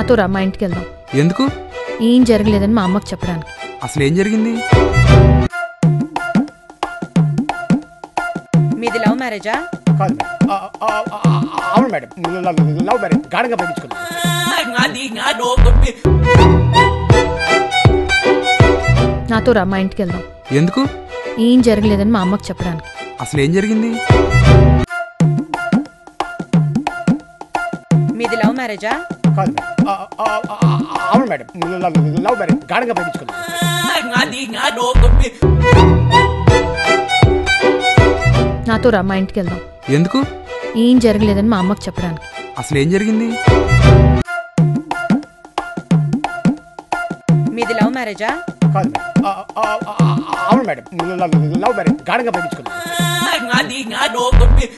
నాతో రా మా ఇంటికి వెళ్దాం ఎందుకు ఏం జరగలేదని మా అమ్మకి చెప్పడానికి అసలు ఏం జరిగింది మీది లవ్ మ్యారేజా కాదు మేడం. ఆ, ఆ, ఆ, ఆ, అవును మేడం లవ్- లవ్ మ్యారేజ్ గాఢంగా ప్రేమించుకున్నాం నాతో రా మా ఇంటికి వెళ్దాం ఎందుకు ఏం జరగలేదని మా అమ్మకి చెప్పడానికి అసలు ఏం జరిగింది మీది లవ్ మ్యారేజా కాదు మేడం. ఆ, ఆ, ఆ, ఆ, అవును మేడం లవ్- లవ్ మ్యారేజ్ గాఢంగా ప్రేమించుకున్నాం నాతో రా మా ఇంటికి వెళ్దాం ఎందుకు ఏం జరగలేదని మా అమ్మకి చెప్పడానికి అసలు ఏం జరిగింది మీది లవ్ మ్యారేజా కాదు మేడం. ఆ, ఆ, ఆ, ఆ, అవును మేడం లవ్- లవ్ మ్యారేజ్ గాఢంగా ప్రేమించుకున్నాం